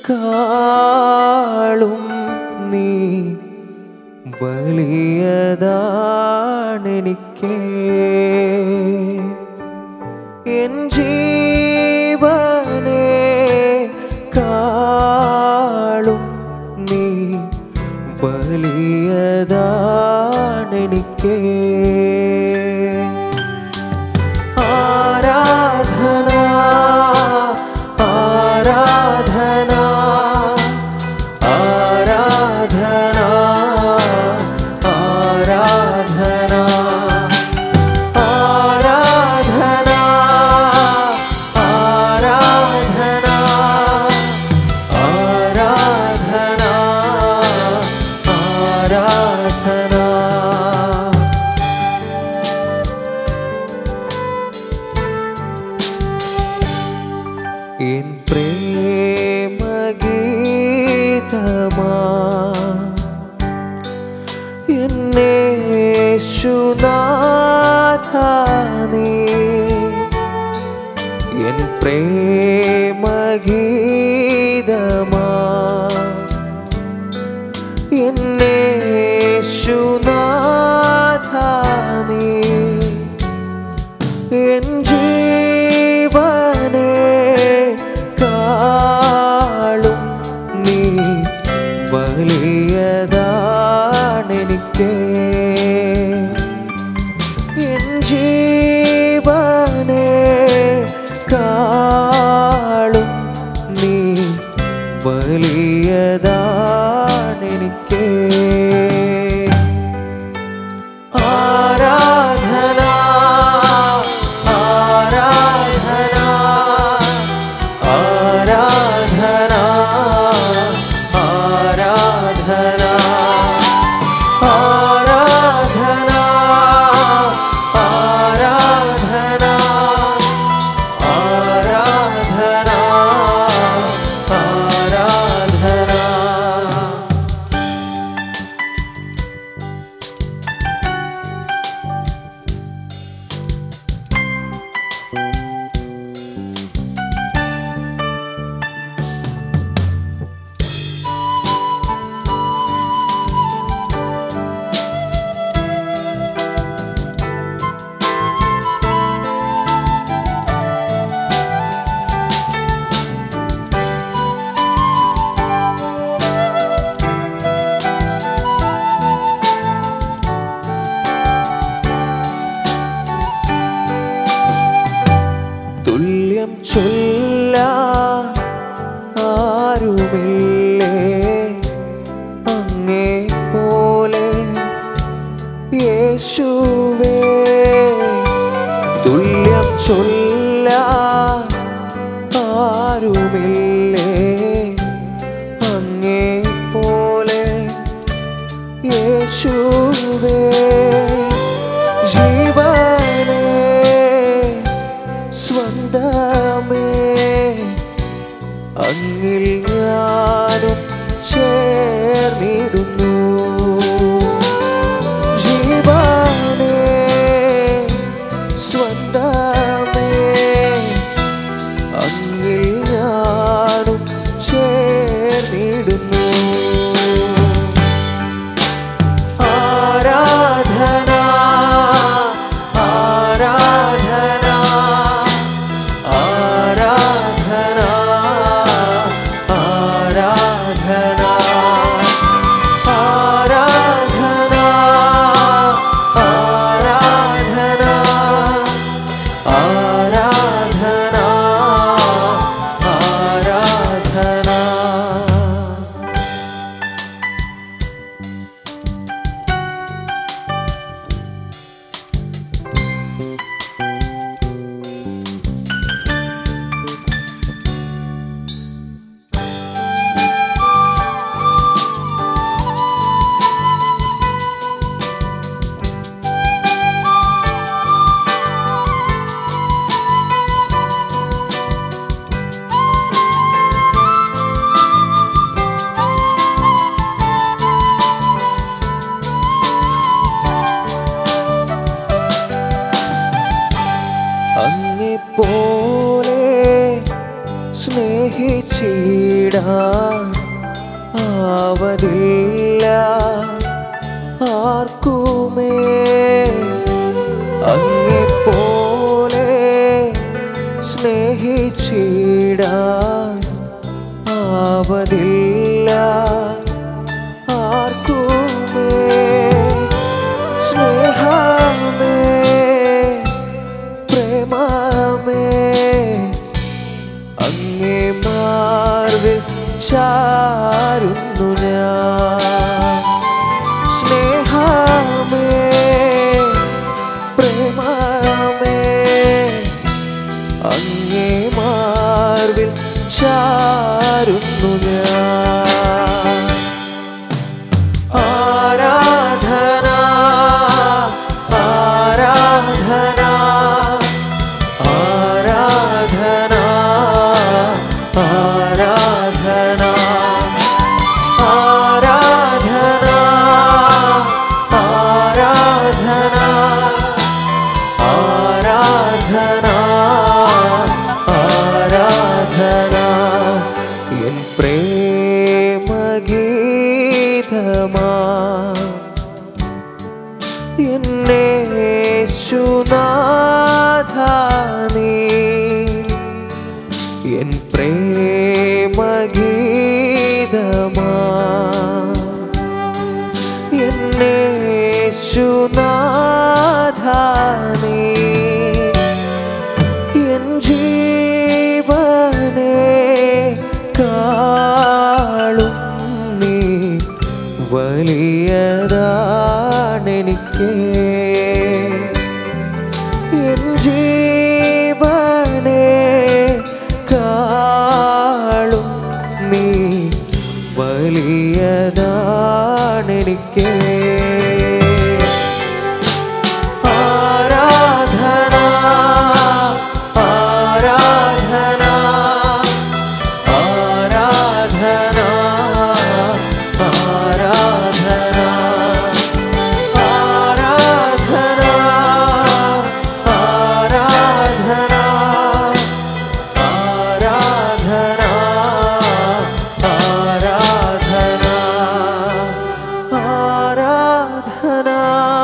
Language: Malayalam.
കാളും നീ വലിയതാണെനിക്ക് എൻ ജീവനെ കാളും നീ വലിയതാണെനിക്ക് ആരാധന ആരാധന ആരാധന ആരാധന ആരാധന ആരാധന ആരാധന ആരാധന എൻ പ്രേമഗീതമാ എന്നേശുനാഥാനേ എൻ പ്രേമഗീതമാ എന്നേശുനാഥാനേ എൻ ജീവനെ കാളും നീ വലിയതാണെനിക്ക് എൻ ജീവനെ കാളും നീ വലിയതാണെനിക്ക് ആരാധന ആരാധന ആരാധന ആരാധന ആരാധന ആരാധന ആരാധന ആരാധന തുല്യം ചൊല്ല ആരുമില്ലേ അങ്ങേ പോലെ യേശുവേ തുല്യം ചൊല്ല ആരുമില്ലേ അങ്ങേ പോലെ യേശുവേ ജീവനേ സ്വന്തമേ അങ്ങിൽ ഞാനും ചേർന്നിടുന്നു ജീവനേ സ്വന്തമേ അങ്ങിൽ ഞാനും ചേർന്നിടുന്നു ആരാധന ആരാധന ആരാധന ആരാധന ആരാധന ആരാധന ആരാധന സ്നേഹിച്ചിടാൻ ആവതില്ല ആർക്കുമേ അങ്ങെപ്പോലെ സ്നേഹിച്ചിടാൻ ആവതില്ല ആർക്കുമേ സ്നേഹമേ പ്രേമമേ അങ്ങേ മാർവിൽ ചാരുന്നു ഞാൻ സ്നേഹമേ പ്രേമമേ അങ്ങേ മാർവിൽ ചാരുന്നു ഞാൻ ആരാധന ആരാധന ആരാധന ആരാധന ആരാധന ആരാധന ആരാധന ആരാധന എൻ പ്രേമഗീതമാ എന്നെ സുനാഥാനീ എൻ പ്രേമഗീതമാ എന്നെ സുനാഥാനീ എൻ ജീവനെ കാളും നീ വലിയതാണെനിക്ക് എൻ ജീവനെ കാളും നീ വലിയതാണെനിക്ക് ആരാധന ആരാധന ആരാധന ആരാധന ആരാധന ആരാധന ആരാധന ആരാധന ആരാധന